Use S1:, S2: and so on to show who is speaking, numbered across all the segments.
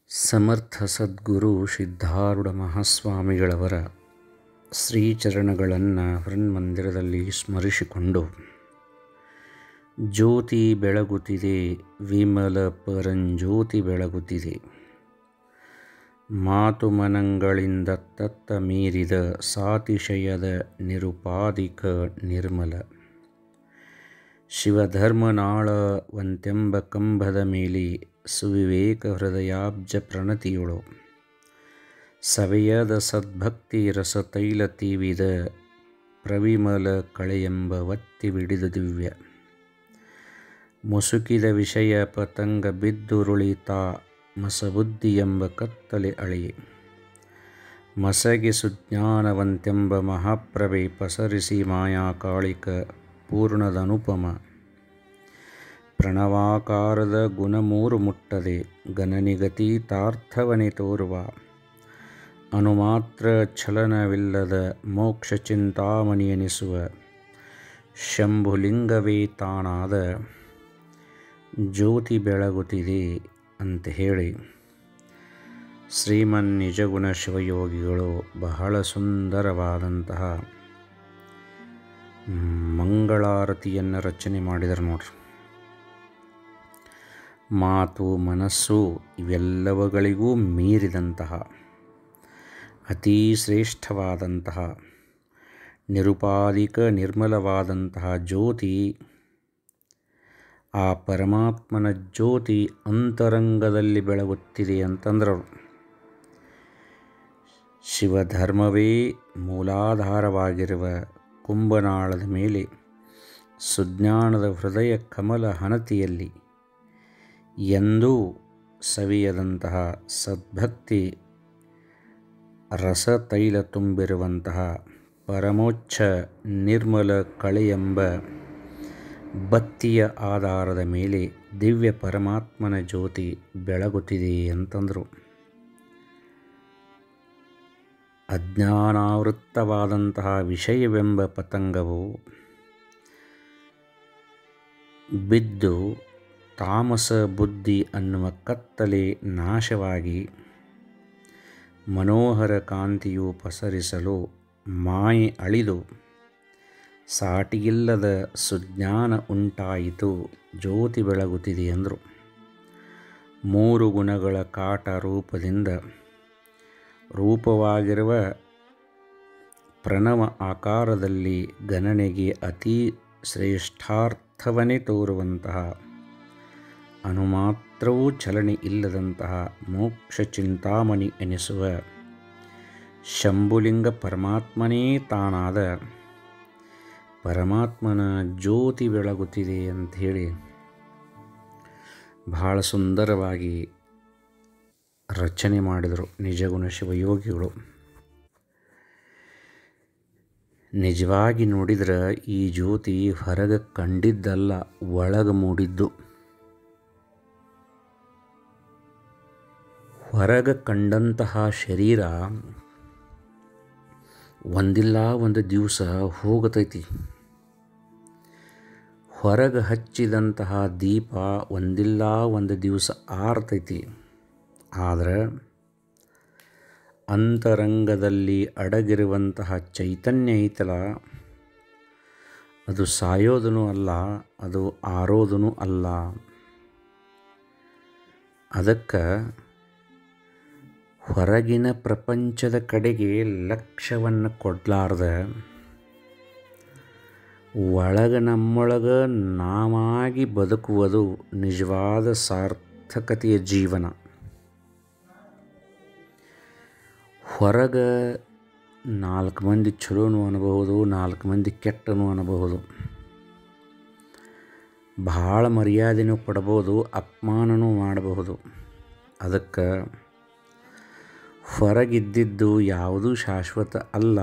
S1: ಸಮರ್ಥ ಸದ್ಗುರು ಸಿದ್ಧಾರೂಢ ಮಹಾಸ್ವಾಮಿಗಳವರ ಶ್ರೀಚರಣಗಳನ್ನು ಹೃನ್ಮಂದಿರದಲ್ಲಿ ಸ್ಮರಿಸಿಕೊಂಡು ಜ್ಯೋತಿ ಬೆಳಗುತ್ತಿದೆ ವಿಮಲ ಪರಂಜ್ಯೋತಿ ಬೆಳಗುತ್ತಿದೆ ಮಾತು ಮನಗಳಿಂದ ತತ್ತ ಮೀರಿದ ಸಾತಿಶಯದ ನಿರುಪಾದಿಕ ನಿರ್ಮಲ ಶಿವಧರ್ಮನಾಳವಂತೆಂಬ ಕಂಬದ ಮೇಲೆ ಸುವಿವೇಕ ಹೃದಯಾಬ್ಜ ಪ್ರಣತಿಯೊಳು ಸವೆಯದ ಸದ್ಭಕ್ತಿ ರಸತೈಲ ತೀವಿದ ಪ್ರವಿಮಲ ಕಳೆಯೆಂಬ ಒತ್ತಿ ಬಿಡಿದ ದಿವ್ಯ ಮುಸುಕಿದ ವಿಷಯ ಪತಂಗ ಬಿದ್ದುರುಳಿತಾ ಮಸಬುದ್ಧಿ ಎಂಬ ಕತ್ತಲೆ ಅಳೆಯೆ ಮಸಗೆ ಸುಜ್ಞಾನವಂತೆಂಬ ಮಹಾಪ್ರಭೆ ಪಸರಿಸಿ ಮಾಯಾಕಾಳಿಕ ಪೂರ್ಣದನುಪಮ ಪ್ರಣವಾಕಾರದ ಗುಣಮೂರು ಮುಟ್ಟದೆ ಗಣನಿಗತೀತಾರ್ಥವನೆ ತೋರುವ ಅನುಮಾತ್ರ ಛಲನವಿಲ್ಲದ ಮೋಕ್ಷ ಚಿಂತಾಮಣಿಯೆನಿಸುವ ಶಂಭುಲಿಂಗವೇ ತಾನಾದ ಜ್ಯೋತಿ ಬೆಳಗುತ್ತಿದೆ ಅಂತ ಹೇಳಿ ಶ್ರೀಮನ್ ನಿಜಗುಣ ಶಿವಯೋಗಿಗಳು ಬಹಳ ಸುಂದರವಾದಂತಹ ಮಂಗಳಾರತಿಯನ್ನು ರಚನೆ ಮಾಡಿದರು ನೋಡ್ರಿ ಮಾತು ಮನಸ್ಸು ಇವೆಲ್ಲವುಗಳಿಗೂ ಮೀರಿದಂತಹ ಅತೀ ಶ್ರೇಷ್ಠವಾದಂತಹ ನಿರುಪಾದಿಕ ನಿರ್ಮಲವಾದಂತಹ ಜ್ಯೋತಿ ಆ ಪರಮಾತ್ಮನ ಜ್ಯೋತಿ ಅಂತರಂಗದಲ್ಲಿ ಬೆಳಗುತ್ತಿದೆ ಅಂತಂದರು ಶಿವಧರ್ಮವೇ ಮೂಲಾಧಾರವಾಗಿರುವ ಕುಂಭನಾಳದ ಮೇಲೆ ಸುಜ್ಞಾನದ ಹೃದಯ ಕಮಲ ಹಣತಿಯಲ್ಲಿ ಎಂದೂ ಸವಿಯದಂತಹ ಸದ್ಭಕ್ತಿ ರಸತೈಲ ತುಂಬಿರುವಂತಹ ಪರಮೋಚ್ಛ ನಿರ್ಮಲ ಕಳೆಯೆಂಬ ಬತ್ತಿಯ ಆಧಾರದ ಮೇಲೆ ದಿವ್ಯ ಪರಮಾತ್ಮನ ಜ್ಯೋತಿ ಬೆಳಗುತ್ತಿದೆ ಅಂತಂದರು ಅಜ್ಞಾನಾವೃತ್ತವಾದಂತಹ ವಿಷಯವೆಂಬ ಪತಂಗವು ಬಿದ್ದು ತಾಮಸ ಬುದ್ಧಿ ಅನ್ನುವ ಕತ್ತಲೆ ನಾಶವಾಗಿ ಮನೋಹರ ಕಾಂತಿಯು ಪಸರಿಸಲು ಮಾಯೆ ಅಳಿದು ಸಾಟಿಯಿಲ್ಲದ ಸುಜ್ಞಾನ ಉಂಟಾಯಿತು ಜ್ಯೋತಿ ಬೆಳಗುತ್ತಿದೆ ಎಂದರು ಮೂರು ಗುಣಗಳ ಕಾಟ ರೂಪದಿಂದ ರೂಪವಾಗಿರುವ ಪ್ರಣವ ಆಕಾರದಲ್ಲಿ ಗಣನೆಗೆ ಅತಿ ಶ್ರೇಷ್ಠಾರ್ಥವನ್ನೇ ತೋರುವಂತಹ ಅನುಮಾತ್ರವೂ ಚಲನೆ ಇಲ್ಲದಂತಹ ಮೋಕ್ಷ ಚಿಂತಾಮಣಿ ಎನಿಸುವ ಶಂಭುಲಿಂಗ ಪರಮಾತ್ಮನೇ ತಾನಾದ ಪರಮಾತ್ಮನ ಜ್ಯೋತಿ ಬೆಳಗುತ್ತಿದೆ ಅಂಥೇಳಿ ಬಹಳ ಸುಂದರವಾಗಿ ರಚನೆ ಮಾಡಿದರು ನಿಜಗುಣ ಶಿವಯೋಗಿಗಳು ನಿಜವಾಗಿ ನೋಡಿದ್ರೆ ಈ ಜ್ಯೋತಿ ಹೊರಗೆ ಕಂಡಿದ್ದಲ್ಲ ಒಳಗೆ ಮೂಡಿದ್ದು ಹೊರಗೆ ಕಂಡಂತಹ ಶರೀರ ಒಂದಿಲ್ಲ ಒಂದು ದಿವಸ ಹೋಗತೈತಿ ಹೊರಗೆ ಹಚ್ಚಿದಂತಹ ದೀಪ ಒಂದಿಲ್ಲ ಒಂದು ದಿವಸ ಆರ್ತೈತಿ ಆದರೆ ಅಂತರಂಗದಲ್ಲಿ ಅಡಗಿರುವಂತಹ ಚೈತನ್ಯ ಐತಲ್ಲ ಅದು ಸಾಯೋದೂ ಅಲ್ಲ ಅದು ಆರೋದೂ ಅಲ್ಲ ಅದಕ್ಕೆ ಹೊರಗಿನ ಪ್ರಪಂಚದ ಕಡೆಗೆ ಲಕ್ಷ್ಯವನ್ನು ಕೊಡಲಾರ್ದ ಒಳಗೆ ನಮ್ಮೊಳಗೆ ನಾವಾಗಿ ಬದುಕುವುದು ನಿಜವಾದ ಸಾರ್ಥಕತೆಯ ಜೀವನ ಹೊರಗೆ ನಾಲ್ಕು ಮಂದಿ ಚಲೋನು ಅನ್ನಬಹುದು ನಾಲ್ಕು ಮಂದಿ ಕೆಟ್ಟನು ಅನ್ನಬಹುದು ಭಾಳ ಮರ್ಯಾದೆನೂ ಪಡ್ಬೋದು ಅಪಮಾನನೂ ಮಾಡಬಹುದು ಅದಕ್ಕೆ ಹೊರಗಿದ್ದಿದ್ದು ಯಾವುದೂ ಶಾಶ್ವತ ಅಲ್ಲ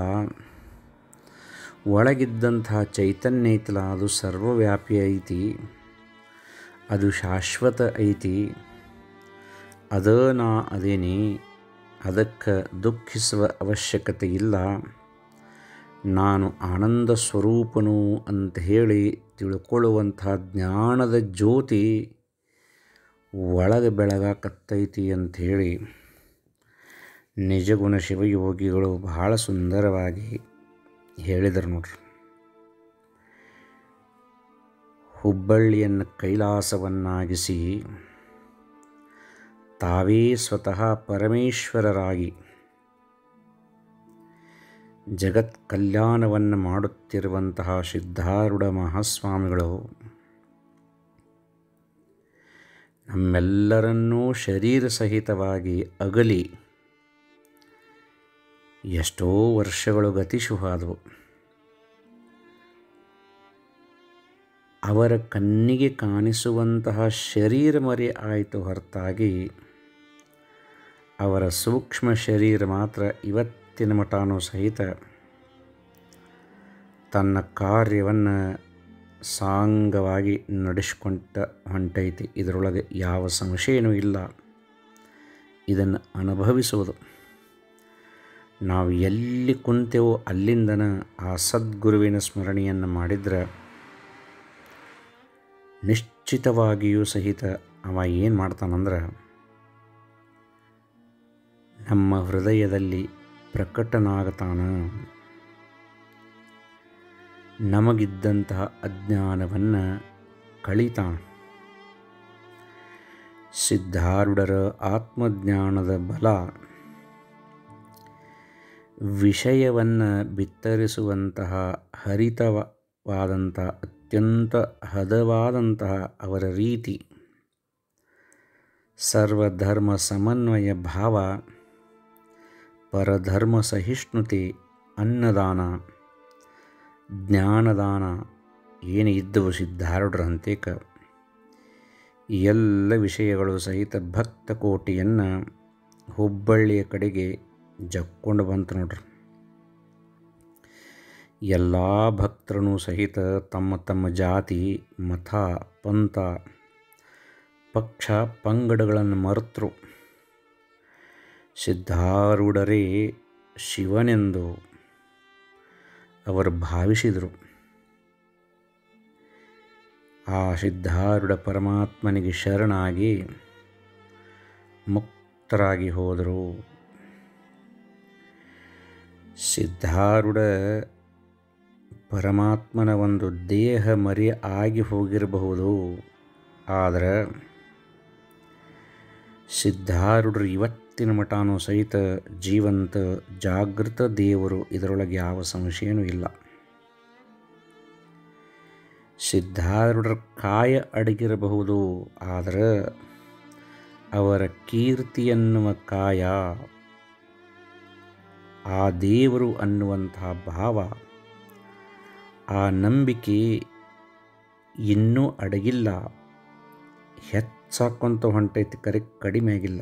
S1: ಒಳಗಿದ್ದಂತಹ ಚೈತನ್ಯ ಐತಲ್ಲ ಅದು ಸರ್ವವ್ಯಾಪಿ ಐತಿ ಅದು ಶಾಶ್ವತ ಐತಿ ಅದ ನಾ ಅದೇನಿ ಅದಕ್ಕೆ ದುಃಖಿಸುವ ಅವಶ್ಯಕತೆ ಇಲ್ಲ ನಾನು ಆನಂದ ಸ್ವರೂಪನು ಅಂತ ಹೇಳಿ ತಿಳ್ಕೊಳ್ಳುವಂಥ ಜ್ಞಾನದ ಜ್ಯೋತಿ ಒಳಗೆ ಬೆಳಗಾಕತ್ತೈತಿ ಅಂಥೇಳಿ ನಿಜಗುಣ ಶಿವಯೋಗಿಗಳು ಬಹಳ ಸುಂದರವಾಗಿ ಹೇಳಿದರು ನೋಡ್ರಿ ಹುಬ್ಬಳ್ಳಿಯನ್ನು ಕೈಲಾಸವನ್ನಾಗಿಸಿ ತಾವೇ ಸ್ವತಃ ಪರಮೇಶ್ವರರಾಗಿ ಜಗತ್ ಕಲ್ಯಾಣವನ್ನು ಮಾಡುತ್ತಿರುವಂತಹ ಸಿದ್ಧಾರೂಢ ಮಹಾಸ್ವಾಮಿಗಳು ನಮ್ಮೆಲ್ಲರನ್ನೂ ಶರೀರ ಸಹಿತವಾಗಿ ಅಗಲಿ ಎಷ್ಟೋ ವರ್ಷಗಳು ಗತಿಶು ಆದವು ಅವರ ಕಣ್ಣಿಗೆ ಕಾಣಿಸುವಂತಹ ಶರೀರ ಮರೆ ಆಯಿತು ಹೊರತಾಗಿ ಅವರ ಸೂಕ್ಷ್ಮ ಶರೀರ ಮಾತ್ರ ಇವತ್ತಿನ ಮಟಾನೂ ಸಹಿತ ತನ್ನ ಕಾರ್ಯವನ್ನು ಸಾಂಗವಾಗಿ ನಡೆಸ್ಕೊಂತ ಹೊಂಟೈತಿ ಇದರೊಳಗೆ ಯಾವ ಸಂಶಯನೂ ಇಲ್ಲ ಇದನ್ನು ಅನುಭವಿಸುವುದು ನಾವು ಎಲ್ಲಿ ಕುಂತೆವೋ ಅಲ್ಲಿಂದನ ಆ ಸದ್ಗುರುವಿನ ಸ್ಮರಣೆಯನ್ನು ಮಾಡಿದ್ರೆ ನಿಶ್ಚಿತವಾಗಿಯೂ ಸಹಿತ ಅವ ಏನು ಮಾಡ್ತಾನಂದ್ರೆ ನಮ್ಮ ಹೃದಯದಲ್ಲಿ ಪ್ರಕಟನಾಗತಾನ ನಮಗಿದ್ದಂತಹ ಅಜ್ಞಾನವನ್ನು ಕಳೀತಾನ ಸಿದ್ಧಾರೂಢರ ಆತ್ಮಜ್ಞಾನದ ಬಲ ವಿಷಯವನ್ನು ಬಿತ್ತರಿಸುವಂತಹ ಹರಿತವಾದಂಥ ಅತ್ಯಂತ ಹದವಾದಂತಹ ಅವರ ರೀತಿ ಸರ್ವಧರ್ಮ ಸಮನ್ವಯ ಭಾವ ಪರಧರ್ಮ ಸಹಿಷ್ಣುತೆ ಅನ್ನದಾನ ಜ್ಞಾನದಾನ ಏನು ಇದ್ದವು ಸಿದ್ಧಾರೂಢರ ಹಂತೇಕ ಎಲ್ಲ ವಿಷಯಗಳು ಸಹಿತ ಭಕ್ತ ಕೋಟಿಯನ್ನು ಹುಬ್ಬಳ್ಳಿಯ ಕಡೆಗೆ ಜಕ್ಕೊಂಡು ಬಂತು ನೋಡ್ರಿ ಎಲ್ಲ ಭಕ್ತರೂ ಸಹಿತ ತಮ್ಮ ತಮ್ಮ ಜಾತಿ ಮತ ಪಂಥ ಪಕ್ಷ ಪಂಗಡಗಳನ್ನು ಮರೆತರು ಸಿದ್ಧಾರೂಢರೇ ಶಿವನೆಂದು ಅವರು ಭಾವಿಸಿದರು ಆ ಸಿದ್ಧಾರೂಢ ಪರಮಾತ್ಮನಿಗೆ ಶರಣಾಗಿ ಮುಕ್ತರಾಗಿ ಹೋದರು ಸಿದ್ಧಾರೂಢ ಪರಮಾತ್ಮನ ಒಂದು ದೇಹ ಮರಿ ಆಗಿ ಹೋಗಿರಬಹುದು ಆದರೆ ಸಿದ್ಧಾರೂಢರು ಇವತ್ತಿನ ಮಟಾನೂ ಸಹಿತ ಜೀವಂತ ಜಾಗೃತ ದೇವರು ಇದರೊಳಗೆ ಯಾವ ಸಂಶಯನೂ ಇಲ್ಲ ಸಿದ್ಧಾರೂಢರ ಕಾಯ ಅಡಗಿರಬಹುದು ಆದರೆ ಅವರ ಕೀರ್ತಿ ಅನ್ನುವ ಕಾಯ ಆ ದೇವರು ಅನ್ನುವಂತಹ ಭಾವ ಆ ನಂಬಿಕೆ ಇನ್ನೂ ಅಡಗಿಲ್ಲ ಹೆಚ್ಚಾಕೊಂತ ಹೊಂಟೈತಿ ಕರೆ ಕಡಿಮೆ ಆಗಿಲ್ಲ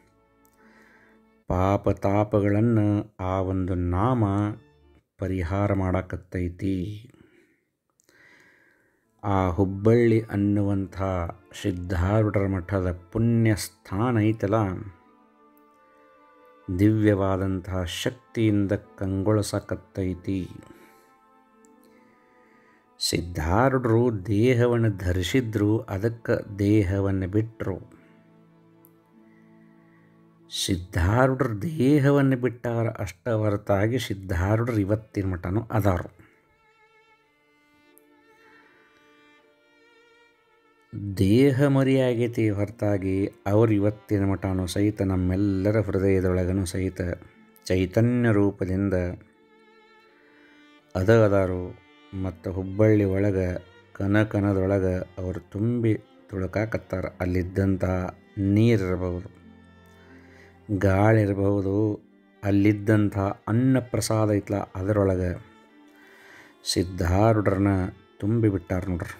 S1: ಪಾಪ ತಾಪಗಳನ್ನು ಆ ಒಂದು ನಾಮ ಪರಿಹಾರ ಮಾಡಕತ್ತೈತಿ ಆ ಹುಬ್ಬಳ್ಳಿ ಅನ್ನುವಂಥ ಸಿದ್ಧಾರೂಢರ ಮಠದ ಪುಣ್ಯ ಸ್ಥಾನ ಐತಲ್ಲ ದಿವ್ಯವಾದಂತಹ ಶಕ್ತಿಯಿಂದ ಕಂಗೊಳಿಸಕತ್ತೈತಿ ಸಿದ್ಧಾರೂಢರು ದೇಹವನ್ನು ಧರಿಸಿದ್ರು ಅದಕ್ಕೆ ದೇಹವನ್ನು ಬಿಟ್ಟರು ಸಿದ್ಧಾರೂಢರು ದೇಹವನ್ನು ಬಿಟ್ಟಾರ ಅಷ್ಟ ಹೊರತಾಗಿ ಸಿದ್ಧಾರೂಢರು ಇವತ್ತಿನ ಮಟನೂ ಅದಾರು ದೇಹ ಮರಿಯಾಗೈತಿ ಹೊರತಾಗಿ ಅವರು ಇವತ್ತಿನ ಮಟನೂ ಸಹಿತ ನಮ್ಮೆಲ್ಲರ ಹೃದಯದೊಳಗನು ಸಹಿತ ಚೈತನ್ಯ ರೂಪದಿಂದ ಅದ ಅದಾರು ಮತ್ತು ಹುಬ್ಬಳ್ಳಿ ಒಳಗೆ ಕನಕನದೊಳಗೆ ಅವರು ತುಂಬಿ ತುಳುಕಾಕತ್ತಾರ ಅಲ್ಲಿದ್ದಂಥ ನೀರಿರಬಹುದು ಗಾಳಿ ಇರಬಹುದು ಅಲ್ಲಿದ್ದಂಥ ಅನ್ನ ಪ್ರಸಾದ ಐತ್ಲ ಅದರೊಳಗೆ ಸಿದ್ಧಾರೂಢರನ್ನ ತುಂಬಿಬಿಟ್ಟಾರ ನೋಡ್ರಿ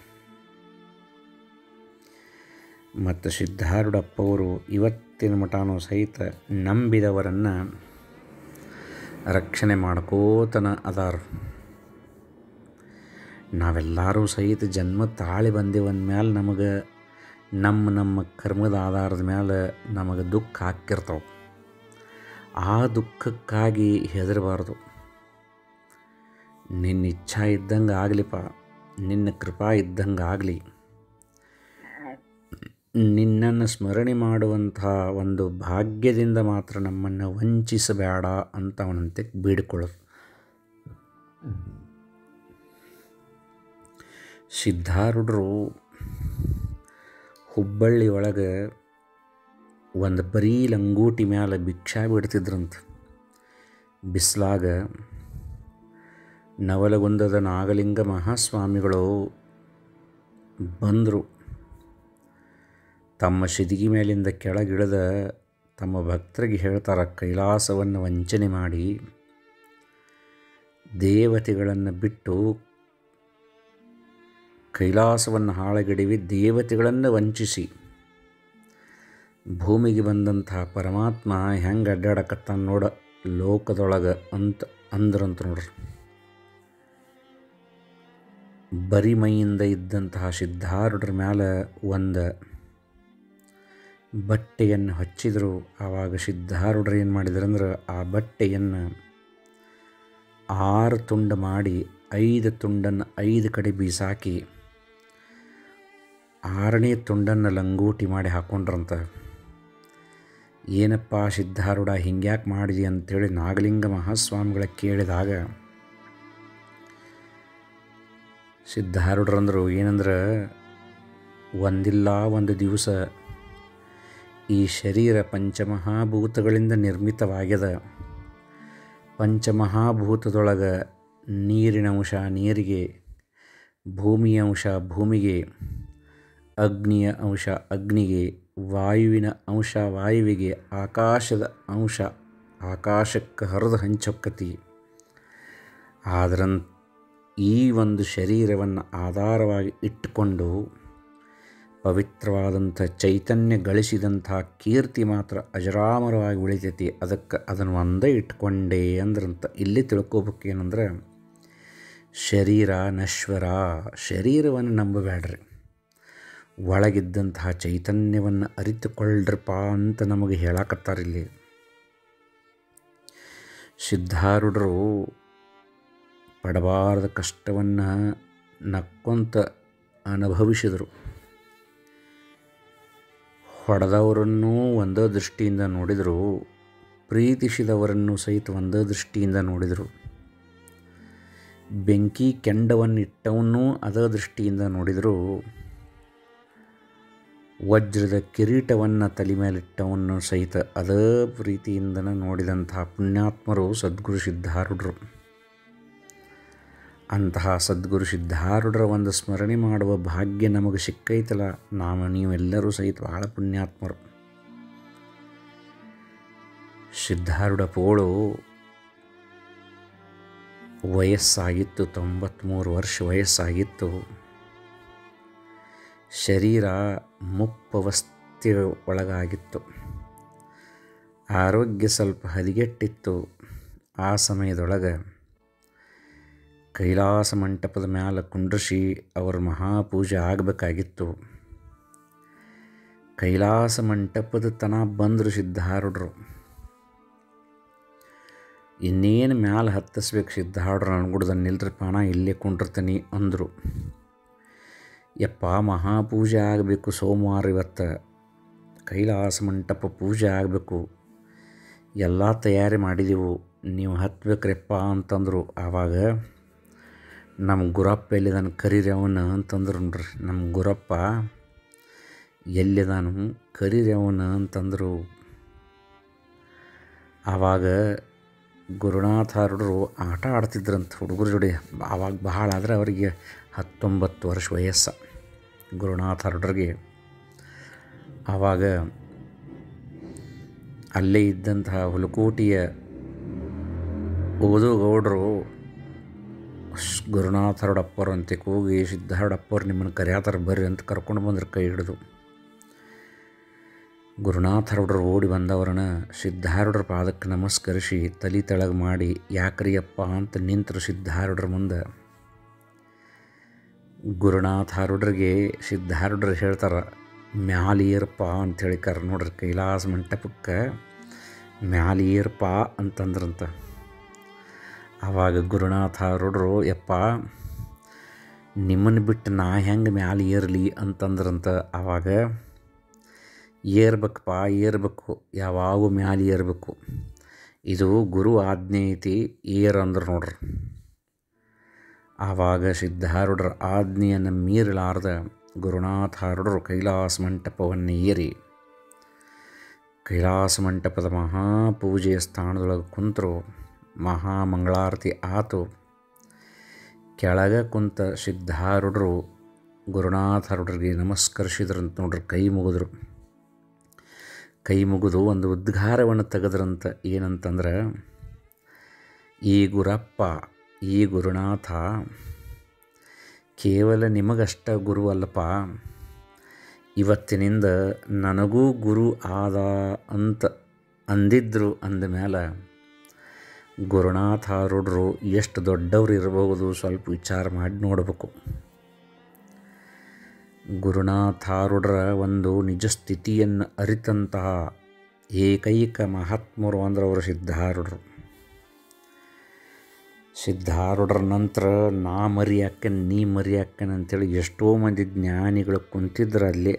S1: ಮತ್ತು ಸಿದ್ಧಾರೂಢಪ್ಪವರು ಇವತ್ತಿನ ಮಟಾನು ಸಹಿತ ನಂಬಿದವರನ್ನು ರಕ್ಷಣೆ ಮಾಡ್ಕೋತನ ಅದಾರ ನಾವೆಲ್ಲರೂ ಸಹಿತ ಜನ್ಮ ತಾಳಿ ಬಂದೇವಂದ್ಮೇಲೆ ನಮಗೆ ನಮ್ಮ ನಮ್ಮ ಕರ್ಮದ ಆಧಾರದ ಮೇಲೆ ನಮಗೆ ದುಃಖ ಹಾಕಿರ್ತಾವೆ ಆ ದುಃಖಕ್ಕಾಗಿ ಹೆದರಬಾರ್ದು ನಿನ್ನ ಇಚ್ಛಾ ಇದ್ದಂಗೆ ಆಗಲಿಪ್ಪ ನಿನ್ನ ಕೃಪಾ ಇದ್ದಂಗೆ ಆಗಲಿ ನಿನ್ನನ್ನು ಸ್ಮರಣೆ ಮಾಡುವಂಥ ಒಂದು ಭಾಗ್ಯದಿಂದ ಮಾತ್ರ ನಮ್ಮನ್ನು ವಂಚಿಸಬೇಡ ಅಂತ ಅವನಂತೆ ಬೇಡಿಕೊಳ್ಳೋದು ಸಿದ್ಧಾರೂಢರು ಹುಬ್ಬಳ್ಳಿ ಒಳಗೆ ಒಂದು ಬರೀ ಲಂಗೋಟಿ ಮ್ಯಾಲೆ ಭಿಕ್ಷಾ ಬಿಡ್ತಿದ್ರಂತ ಬಿಸ್ಲಾಗ ನವಲಗುಂದದ ನಾಗಲಿಂಗ ಮಹಾಸ್ವಾಮಿಗಳು ಬಂದರು ತಮ್ಮ ಶಿದಿಗೆ ಮೇಲಿಂದ ಕೆಳಗಿಳಿದ ತಮ್ಮ ಭಕ್ತರಿಗೆ ಹೇಳ್ತಾರೆ ಕೈಲಾಸವನ್ನು ವಂಚನೆ ಮಾಡಿ ದೇವತೆಗಳನ್ನು ಬಿಟ್ಟು ಕೈಲಾಸವನ್ನು ಹಾಳಗೆಡವಿ ದೇವತೆಗಳನ್ನು ವಂಚಿಸಿ ಭೂಮಿಗೆ ಬಂದಂತಹ ಪರಮಾತ್ಮ ಹೆಂಗೆ ಅಡ್ಡಾಡಕತ್ತಾನ ನೋಡ ಲೋಕದೊಳಗೆ ಅಂತ ಅಂದ್ರಂತ ನೋಡ್ರಿ ಬರಿ ಮೈಯಿಂದ ಇದ್ದಂತಹ ಸಿದ್ಧಾರೂಢರ ಮ್ಯಾಲೆ ಒಂದು ಬಟ್ಟೆಯನ್ನು ಹಚ್ಚಿದರು ಆವಾಗ ಸಿದ್ಧಾರೂಢರು ಏನು ಮಾಡಿದ್ರಂದ್ರೆ ಆ ಬಟ್ಟೆಯನ್ನು ಆರು ತುಂಡು ಮಾಡಿ ಐದು ತುಂಡನ್ನು ಐದು ಕಡೆ ಬೀಸಾಕಿ ಆರನೇ ತುಂಡನ್ನು ಲಂಗೋಟಿ ಮಾಡಿ ಹಾಕ್ಕೊಂಡ್ರಂತ ಏನಪ್ಪ ಸಿದ್ಧಾರೂಢ ಹಿಂಗ್ಯಾಕೆ ಮಾಡಿದಿ ಅಂತೇಳಿ ನಾಗಲಿಂಗ ಮಹಾಸ್ವಾಮಿಗಳ ಕೇಳಿದಾಗ ಸಿದ್ಧಾರೂಢರಂದರು ಏನಂದ್ರೆ ಒಂದಿಲ್ಲ ಒಂದು ದಿವಸ ಈ ಶರೀರ ಪಂಚಮಹಾಭೂತಗಳಿಂದ ನಿರ್ಮಿತವಾಗ್ಯದ ಪಂಚಮಹಾಭೂತದೊಳಗೆ ನೀರಿನ ಅಂಶ ನೀರಿಗೆ ಭೂಮಿಯ ಅಂಶ ಭೂಮಿಗೆ ಅಗ್ನಿಯ ಅಂಶ ಅಗ್ನಿಗೆ ವಾಯುವಿನ ಅಂಶ ವಾಯುವಿಗೆ ಆಕಾಶದ ಅಂಶ ಆಕಾಶಕ್ಕೆ ಹರಿದು ಹಂಚೊಕ್ಕತಿ ಆದ್ರನ್ ಈ ಒಂದು ಶರೀರವನ್ನು ಆಧಾರವಾಗಿ ಇಟ್ಟುಕೊಂಡು ಪವಿತ್ರವಾದಂಥ ಚೈತನ್ಯ ಗಳಿಸಿದಂಥ ಕೀರ್ತಿ ಮಾತ್ರ ಅಜರಾಮರವಾಗಿ ಉಳಿತೈತಿ ಅದಕ್ಕೆ ಅದನ್ನು ಒಂದೇ ಇಟ್ಕೊಂಡೇ ಅಂದ್ರಂತ ಇಲ್ಲಿ ತಿಳ್ಕೊಬೇಕೇನಂದ್ರೆ ಶರೀರ ನಶ್ವರ ಶರೀರವನ್ನು ನಂಬಬೇಡ್ರಿ ಒಳಗಿದ್ದಂತಹ ಚೈತನ್ಯವನ್ನು ಅರಿತುಕೊಳ್ಳ್ರಪ್ಪ ಅಂತ ನಮಗೆ ಹೇಳಕತ್ತಾರಿಲ್ಲಿ ಸಿದ್ಧಾರೂಢರು ಪಡಬಾರದ ಕಷ್ಟವನ್ನು ನಕ್ಕೊಂತ ಅನುಭವಿಸಿದರು ಹೊಡೆದವರನ್ನೂ ಒಂದೇ ದೃಷ್ಟಿಯಿಂದ ನೋಡಿದರು ಪ್ರೀತಿಸಿದವರನ್ನು ಸಹಿತ ಒಂದೇ ದೃಷ್ಟಿಯಿಂದ ನೋಡಿದರು ಬೆಂಕಿ ಕೆಂಡವನ್ನಿಟ್ಟವನ್ನೂ ಅದೇ ದೃಷ್ಟಿಯಿಂದ ನೋಡಿದರು ವಜ್ರದ ಕಿರೀಟವನ್ನು ತಲೆ ಮೇಲಿಟ್ಟವನ್ನು ಸಹಿತ ಅದೇ ಪ್ರೀತಿಯಿಂದನೇ ನೋಡಿದಂತಹ ಪುಣ್ಯಾತ್ಮರು ಸದ್ಗುರು ಸಿದ್ಧಾರೂಢರು ಅಂತಹ ಸದ್ಗುರು ಸಿದ್ಧಾರೂಢರ ಒಂದು ಸ್ಮರಣೆ ಮಾಡುವ ಭಾಗ್ಯ ನಮಗೆ ಸಿಕ್ಕೈತಲ್ಲ ನಾವು ನೀವೆಲ್ಲರೂ ಸಹಿತ ಬಹಳ ಪುಣ್ಯಾತ್ಮರು ಸಿದ್ಧಾರೂಢ ಪೋಳು ವಯಸ್ಸಾಗಿತ್ತು ತೊಂಬತ್ತ್ಮೂರು ವರ್ಷ ವಯಸ್ಸಾಗಿತ್ತು ಶರೀರ ಮುಪ್ಪವಸ್ಥೆ ಒಳಗಾಗಿತ್ತು ಆರೋಗ್ಯ ಸ್ವಲ್ಪ ಹದಗೆಟ್ಟಿತ್ತು ಆ ಸಮಯದೊಳಗೆ ಕೈಲಾಸ ಮಂಟಪದ ಮ್ಯಾಲೆ ಕುಂಡ್ರಿಸಿ ಅವರ ಮಹಾಪೂಜೆ ಆಗಬೇಕಾಗಿತ್ತು ಕೈಲಾಸ ಮಂಟಪದ ತನ ಬಂದರು ಸಿದ್ಧಾರೂಢರು ಇನ್ನೇನು ಮ್ಯಾಲೆ ಹತ್ತಿಸ್ಬೇಕು ಸಿದ್ಧಾರೂಢರು ಅನ್ಗುಡ್ದ ನಿಲ್ರಿಪ್ಪ ನಾ ಇಲ್ಲೇ ಕುಂಡಿರ್ತೀನಿ ಅಂದರು ಯಪ್ಪ ಮಹಾಪೂಜೆ ಆಗಬೇಕು ಸೋಮವಾರ ಇವತ್ತು ಕೈಲಾಸ ಮಂಟಪ ಪೂಜೆ ಆಗಬೇಕು ಎಲ್ಲ ತಯಾರಿ ಮಾಡಿದೆವು ನೀವು ಹತ್ಬೇಕ್ರಪ್ಪ ಅಂತಂದರು ಆವಾಗ ನಮ್ಮ ಗುರಪ್ಪ ಎಲ್ಲಿದಾನ ಕರೀರಿ ಅವನ ಅಂತಂದ್ರು ನೋಡ್ರಿ ನಮ್ಮ ಗುರಪ್ಪ ಎಲ್ಲಿದಾನು ಕರೀರಿ ಅವನ ಅಂತಂದರು ಆವಾಗ ಗುರುನಾಥಾರರು ಆಟ ಆಡ್ತಿದ್ರಂತ ಹುಡುಗರ ಜೋಡಿ ಆವಾಗ ಬಹಳ ಆದರೆ ಅವರಿಗೆ ಹತ್ತೊಂಬತ್ತು ವರ್ಷ ವಯಸ್ಸು ಗುರುನಾಥಾರರಿಗೆ ಆವಾಗ ಅಲ್ಲೇ ಇದ್ದಂತಹ ಹುಲಕೋಟಿಯ ಓದುಗೌಡರು ಗುರುನಾಥರಡಪ್ಪರು ಅಂತ ಹೋಗಿ ಸಿದ್ಧಾರೂಢಪ್ಪರು ನಿಮ್ಮನ್ನು ಕರೆಯಾತಾರ ಬರ್ರಿ ಅಂತ ಕರ್ಕೊಂಡು ಬಂದ್ರೆ ಕೈ ಹಿಡಿದು ಗುರುನಾಥರೌಡ್ರು ಓಡಿ ಬಂದವರನ್ನ ಸಿದ್ಧಾರೂಢರ ಪಾದಕ್ಕೆ ನಮಸ್ಕರಿಸಿ ತಲೆ ತೆಳಗೆ ಮಾಡಿ ಯಾಕ್ರಿಯಪ್ಪ ಅಂತ ನಿಂತರು ಸಿದ್ಧಾರೂಢರ ಮುಂದೆ ಗುರುನಾಥಾರೂಢರಿಗೆ ಸಿದ್ಧಾರೂಢರು ಹೇಳ್ತಾರೆ ಮ್ಯಾಲಿಯರ್ಪ ಅಂಥೇಳಿ ಕರ್ ನೋಡ್ರಿ ಕೈಲಾಸ ಮಂಟಪಕ್ಕೆ ಮ್ಯಾಲಿಯರ್ಪ ಅಂತಂದ್ರಂತ ಆವಾಗ ಗುರುನಾಥಾರೂಢರು ಯಪ್ಪ ನಿಮ್ಮನ್ನು ಬಿಟ್ಟು ನಾ ಹೆಂಗೆ ಮ್ಯಾಲೆ ಏರಲಿ ಅಂತಂದ್ರಂತ ಆವಾಗ ಏರ್ಬೇಕಪ್ಪ ಏರ್ಬೇಕು ಯಾವಾಗೂ ಮ್ಯಾಲೆ ಏರ್ಬೇಕು ಇದು ಗುರು ಆಜ್ಞೆ ಐತಿ ಏರ್ ಅಂದ್ರೆ ನೋಡ್ರಿ ಆವಾಗ ಸಿದ್ಧಾರೂಢರ ಆಜ್ಞೆಯನ್ನು ಮೀರಲಾರ್ದ ಗುರುನಾಥಾರೂಢರು ಕೈಲಾಸ ಮಂಟಪವನ್ನು ಏರಿ ಕೈಲಾಸ ಮಂಟಪದ ಮಹಾಪೂಜೆಯ ಸ್ಥಾನದೊಳಗೆ ಕುಂತರು ಮಹಾಮಂಗಳಾರತಿ ಆತು ಕೆಳಗೆ ಕುಂತ ಸಿದ್ಧಾರೂಢರು ಗುರುನಾಥಾರೂಢರಿಗೆ ನಮಸ್ಕರಿಸಿದ್ರಂತ ನೋಡ್ರಿ ಕೈ ಮುಗಿದ್ರು ಕೈ ಮುಗಿದು ಒಂದು ಉದ್ಗಾರವನ್ನು ತೆಗೆದ್ರಂತ ಏನಂತಂದ್ರೆ ಈ ಗುರಪ್ಪ ಈ ಗುರುನಾಥ ಕೇವಲ ನಿಮಗಷ್ಟ ಗುರು ಅಲ್ಲಪ್ಪ ಇವತ್ತಿನಿಂದ ನನಗೂ ಗುರು ಆದ ಅಂತ ಅಂದಿದ್ರು ಅಂದ ಮೇಲೆ ಗುರುನಾಥಾರೂಢರು ಎಷ್ಟು ದೊಡ್ಡವರು ಇರಬಹುದು ಸ್ವಲ್ಪ ವಿಚಾರ ಮಾಡಿ ನೋಡಬೇಕು ಗುರುನಾಥಾರೂಢರ ಒಂದು ನಿಜ ಸ್ಥಿತಿಯನ್ನು ಅರಿತಂತಹ ಏಕೈಕ ಮಹಾತ್ಮರು ಅಂದ್ರೆ ಅವರು ಸಿದ್ಧಾರೂಢರು ಸಿದ್ಧಾರೂಢರ ನಂತರ ನಾ ಮರಿಯಾಕನ್ ನೀ ಮರಿಯಾಕನ್ ಅಂತೇಳಿ ಎಷ್ಟೋ ಮಂದಿ ಜ್ಞಾನಿಗಳು ಕುಂತಿದ್ರು ಅಲ್ಲೇ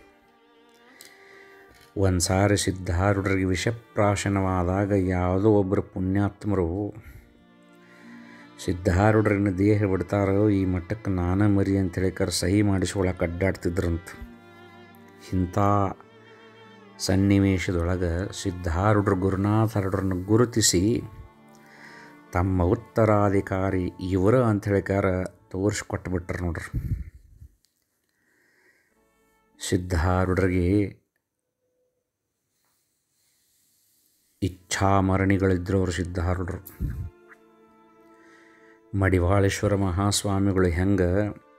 S1: ಒಂದು ಸಾರಿ ಸಿದ್ಧಾರೂಢರಿಗೆ ವಿಷಪ್ರಾಶನವಾದಾಗ ಯಾವುದೋ ಒಬ್ಬರು ಪುಣ್ಯಾತ್ಮರು ಸಿದ್ಧಾರೂಢರನ್ನ ದೇಹ ಬಿಡ್ತಾರೋ ಈ ಮಟ್ಟಕ್ಕೆ ನಾನ ಮರಿ ಅಂತೇಳಿ ಕರ್ ಸಹಿ ಮಾಡಿಸ್ಕೊಳಕ್ಕೆ ಅಡ್ಡಾಡ್ತಿದ್ರಂತ ಇಂಥ ಸನ್ನಿವೇಶದೊಳಗೆ ಸಿದ್ಧಾರೂಢರು ಗುರುನಾಥರೂಢರನ್ನು ಗುರುತಿಸಿ ತಮ್ಮ ಉತ್ತರಾಧಿಕಾರಿ ಇವರ ಅಂಥೇಳಿಕಾರ ತೋರಿಸ್ಕೊಟ್ಬಿಟ್ರು ನೋಡ್ರಿ ಸಿದ್ಧಾರೂಢರಿಗೆ ಇಚ್ಛಾಮರಣಿಗಳಿದ್ರು ಅವರು ಸಿದ್ಧಾರೂಢರು ಮಡಿವಾಳೇಶ್ವರ ಮಹಾಸ್ವಾಮಿಗಳು ಹೆಂಗೆ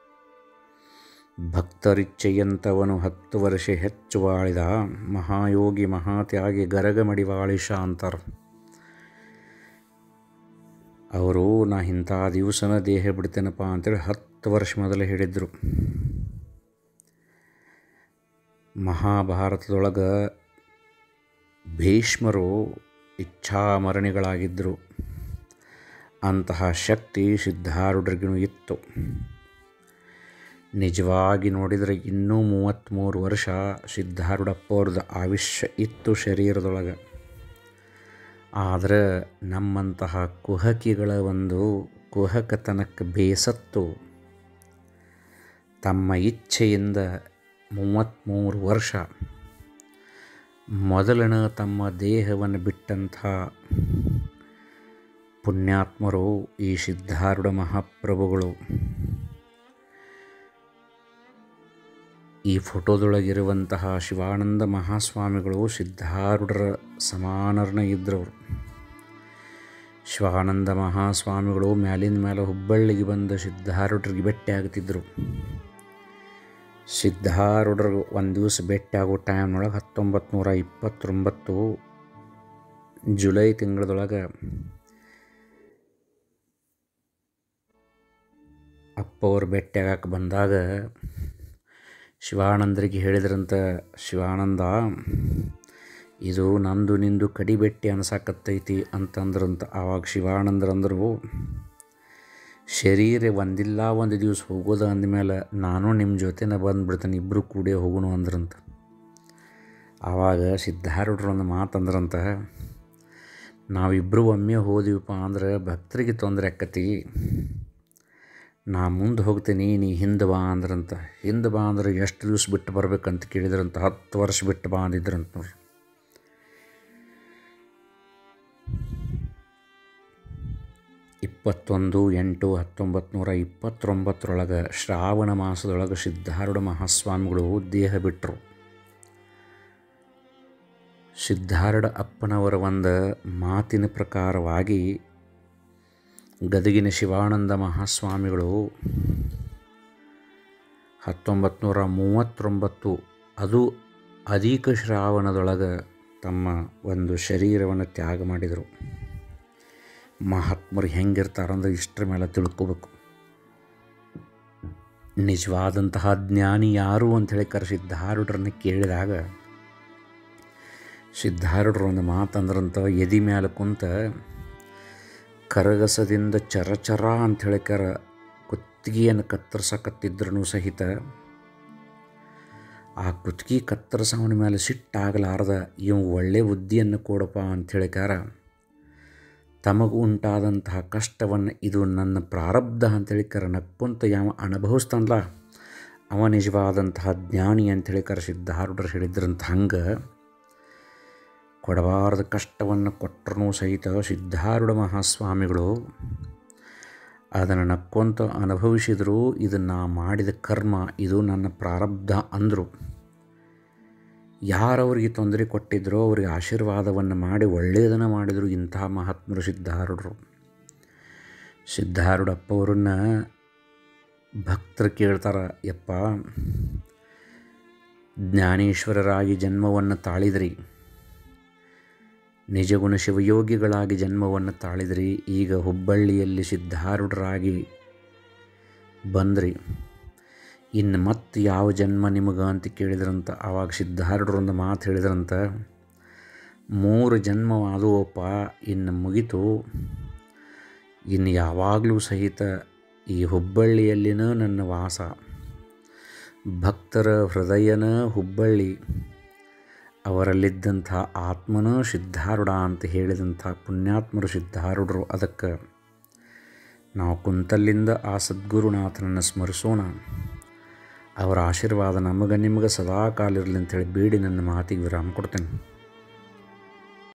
S1: ಭಕ್ತರಿಚ್ಛೆಯಂತವನು ಹತ್ತು ವರ್ಷ ಹೆಚ್ಚು ಬಾಳಿದ ಮಹಾಯೋಗಿ ಮಹಾತ್ಯಾಗಿ ಗರಗ ಮಡಿವಾಳೇಶ ಅಂತಾರೆ ಅವರು ನಾ ಇಂಥ ದಿವಸನ ದೇಹ ಬಿಡ್ತೇನಪ್ಪ ಅಂತೇಳಿ ಹತ್ತು ವರ್ಷ ಮೊದಲೇ ಹೇಳಿದರು ಮಹಾಭಾರತದೊಳಗೆ ಭೀಷ್ಮರು ಇಚ್ಛಾಮರಣಿಗಳಾಗಿದ್ದರು ಅಂತಹ ಶಕ್ತಿ ಸಿದ್ಧಾರೂಢರಿಗೂ ಇತ್ತು ನಿಜವಾಗಿ ನೋಡಿದರೆ ಇನ್ನೂ ಮೂವತ್ತ್ಮೂರು ವರ್ಷ ಸಿದ್ಧಾರೂಢಪ್ಪ ಅವ್ರದ್ದು ಆಯುಷ್ಯ ಇತ್ತು ಶರೀರದೊಳಗೆ ಆದರೆ ನಮ್ಮಂತಹ ಕುಹಕಿಗಳ ಒಂದು ಕುಹಕತನಕ್ಕೆ ಬೇಸತ್ತು ತಮ್ಮ ಇಚ್ಛೆಯಿಂದ ಮೂವತ್ತ್ಮೂರು ವರ್ಷ ಮೊದಲನ ತಮ್ಮ ದೇಹವನ್ನು ಬಿಟ್ಟಂಥ ಪುಣ್ಯಾತ್ಮರು ಈ ಸಿದ್ಧಾರೂಢ ಮಹಾಪ್ರಭುಗಳು ಈ ಫೋಟೋದೊಳಗಿರುವಂತಹ ಶಿವಾನಂದ ಮಹಾಸ್ವಾಮಿಗಳು ಸಿದ್ಧಾರೂಢರ ಸಮಾನರನ್ನ ಇದ್ದರವರು ಶಿವಾನಂದ ಮಹಾಸ್ವಾಮಿಗಳು ಮ್ಯಾಲಿನ ಮೇಲೆ ಹುಬ್ಬಳ್ಳಿಗೆ ಬಂದ ಸಿದ್ಧಾರೂಢರಿಗೆ ಭೇಟಿ ಆಗ್ತಿದ್ರು ಸಿದ್ಧಾರೂಢರು ಒಂದು ದಿವಸ ಭೇಟಿ ಆಗೋ ಟೈಮ್ನೊಳಗೆ ಹತ್ತೊಂಬತ್ತು ನೂರ ಇಪ್ಪತ್ತೊಂಬತ್ತು ಜುಲೈ ತಿಂಗಳದೊಳಗೆ ಅಪ್ಪ ಅವ್ರು ಭೇಟಿ ಆಗಕ್ಕೆ ಬಂದಾಗ ಶಿವಾನಂದರಿಗೆ ಹೇಳಿದ್ರಂತ ಶಿವಾನಂದ ಇದು ನಂದು ನಿಂದು ಕಡಿ ಬೆಟ್ಟಿ ಅನ್ಸಾಕತ್ತೈತಿ ಅಂತಂದ್ರಂತ ಆವಾಗ ಶಿವಾನಂದ್ರಂದರು ಶರೀರ ಒಂದಿಲ್ಲ ಒಂದು ದಿವಸ ಹೋಗೋದು ಅಂದಮೇಲೆ ನಾನು ನಿಮ್ಮ ಜೊತೆನ ಬಂದುಬಿಡ್ತೇನೆ ಇಬ್ಬರು ಕೂಡಿ ಹೋಗೋಣ ಅಂದ್ರಂತ ಆವಾಗ ಸಿದ್ಧಾರೂಢರು ಒಂದು ಮಾತಂದ್ರಂತ ನಾವಿಬ್ಬರು ಒಮ್ಮೆ ಹೋದಿವಪ್ಪ ಅಂದ್ರೆ ಭಕ್ತರಿಗೆ ತೊಂದರೆ ಆಕ್ಕತಿ ನಾ ಮುಂದೆ ಹೋಗ್ತೀನಿ ನೀ ಹಿಂದೆ ಬಾ ಅಂದ್ರಂತ ಹಿಂದೆ ಬಾ ಅಂದ್ರೆ ಎಷ್ಟು ದಿವ್ಸ ಬಿಟ್ಟು ಬರ್ಬೇಕಂತ ಕೇಳಿದ್ರಂತ ಹತ್ತು ವರ್ಷ ಬಿಟ್ಟು ಬಾ ಅಂದಿದ್ರಂತ ನೋಡ್ರಿ ಇಪ್ಪತ್ತೊಂದು ಎಂಟು ಹತ್ತೊಂಬತ್ತು ನೂರ ಇಪ್ಪತ್ತೊಂಬತ್ತರೊಳಗೆ ಶ್ರಾವಣ ಮಾಸದೊಳಗೆ ಸಿದ್ಧಾರೂಢ ಮಹಾಸ್ವಾಮಿಗಳು ದೇಹ ಬಿಟ್ಟರು ಸಿದ್ಧಾರೂಢ ಅಪ್ಪನವರ ಒಂದು ಮಾತಿನ ಪ್ರಕಾರವಾಗಿ ಗದಗಿನ ಶಿವಾನಂದ ಮಹಾಸ್ವಾಮಿಗಳು ಹತ್ತೊಂಬತ್ತು ನೂರ ಮೂವತ್ತೊಂಬತ್ತು ಅದು ಅಧಿಕ ಶ್ರಾವಣದೊಳಗೆ ತಮ್ಮ ಒಂದು ಶರೀರವನ್ನು ತ್ಯಾಗ ಮಾಡಿದರು ಮಹಾತ್ಮರು ಹೆಂಗಿರ್ತಾರಂದ್ರೆ ಇಷ್ಟರ ಮೇಲೆ ತಿಳ್ಕೋಬೇಕು ನಿಜವಾದಂತಹ ಜ್ಞಾನಿ ಯಾರು ಅಂಥೇಳಿ ಕರೆ ಸಿದ್ಧಾರೂಢರನ್ನ ಕೇಳಿದಾಗ ಸಿದ್ಧಾರೂಢರು ಒಂದು ಮಾತಂದ್ರಂತ ಎದಿ ಮೇಲೆ ಕುಂತ ಕರಗಸದಿಂದ ಚರಚರ ಅಂಥೇಳಿ ಕರ ಕುತ್ತಿಗೆಯನ್ನು ಕತ್ತರಿಸಕತ್ತಿದ್ರೂ ಸಹಿತ ಆ ಕುತ್ಕಿ ಕತ್ತರಿಸವನ ಮೇಲೆ ಸಿಟ್ಟಾಗಲಾರ್ದ ಇವ ಒಳ್ಳೆ ಬುದ್ಧಿಯನ್ನು ಕೊಡಪ್ಪ ಅಂಥೇಳಿಕಾರ ತಮಗೂ ಉಂಟಾದಂತಹ ಕಷ್ಟವನ್ನು ಇದು ನನ್ನ ಪ್ರಾರಬ್ಧ ಅಂತೇಳಿಕರ ನಕ್ಕೊಂತ ಯಾವ ಅನುಭವಿಸ್ತಾನಲ್ಲ ಅವ ನಿಜವಾದಂತಹ ಜ್ಞಾನಿ ಅಂಥೇಳಿಕರ ಸಿದ್ಧಾರೂಢರು ಹೇಳಿದ್ರಂತ ಹಂಗೆ ಕೊಡಬಾರದ ಕಷ್ಟವನ್ನು ಕೊಟ್ಟರೂ ಸಹಿತ ಸಿದ್ಧಾರೂಢ ಮಹಾಸ್ವಾಮಿಗಳು ಅದನ್ನು ನಕ್ಕೊಂತ ಅನುಭವಿಸಿದರು ಇದನ್ನು ಮಾಡಿದ ಕರ್ಮ ಇದು ನನ್ನ ಪ್ರಾರಬ್ಧ ಅಂದರು ಯಾರವರಿಗೆ ತೊಂದರೆ ಕೊಟ್ಟಿದ್ರೋ ಅವರಿಗೆ ಆಶೀರ್ವಾದವನ್ನು ಮಾಡಿ ಒಳ್ಳೆಯದನ್ನು ಮಾಡಿದರು ಇಂತಹ ಮಹಾತ್ಮರು ಸಿದ್ಧಾರೂಢರು ಸಿದ್ಧಾರೂಢಪ್ಪ ಅವರನ್ನು ಭಕ್ತರು ಕೇಳ್ತಾರೆ ಯಪ್ಪ ಜ್ಞಾನೇಶ್ವರರಾಗಿ ಜನ್ಮವನ್ನು ತಾಳಿದ್ರಿ ನಿಜಗುಣ ಶಿವಯೋಗಿಗಳಾಗಿ ಜನ್ಮವನ್ನು ತಾಳಿದ್ರಿ ಈಗ ಹುಬ್ಬಳ್ಳಿಯಲ್ಲಿ ಸಿದ್ಧಾರೂಢರಾಗಿ ಬಂದ್ರಿ ಇನ್ನು ಮತ್ತೆ ಯಾವ ಜನ್ಮ ನಿಮಗೆ ಅಂತ ಕೇಳಿದ್ರಂತ ಆವಾಗ ಸಿದ್ಧಾರೂಢರೊಂದು ಮಾತು ಹೇಳಿದ್ರಂತ ಮೂರು ಜನ್ಮ ಆದುವಪ್ಪ ಇನ್ನು ಮುಗಿತು ಇನ್ನು ಯಾವಾಗಲೂ ಸಹಿತ ಈ ಹುಬ್ಬಳ್ಳಿಯಲ್ಲಿನ ನನ್ನ ವಾಸ ಭಕ್ತರ ಹೃದಯನ ಹುಬ್ಬಳ್ಳಿ ಅವರಲ್ಲಿದ್ದಂಥ ಆತ್ಮನ ಸಿದ್ಧಾರೂಢ ಅಂತ ಹೇಳಿದಂಥ ಪುಣ್ಯಾತ್ಮರು ಸಿದ್ಧಾರೂಢರು ಅದಕ್ಕೆ ನಾವು ಕುಂತಲ್ಲಿಂದ ಆ ಸದ್ಗುರುನಾಥನನ್ನು ಸ್ಮರಿಸೋಣ ಅವರ ಆಶೀರ್ವಾದ ನಮಗೆ ನಿಮಗೆ ಸದಾ ಕಾಲಿರಲಿ ಅಂತೇಳಿ ಬೇಡಿ ನನ್ನ ಮಾತಿಗೆ ವಿರಾಮ ಕೊಡ್ತೇನೆ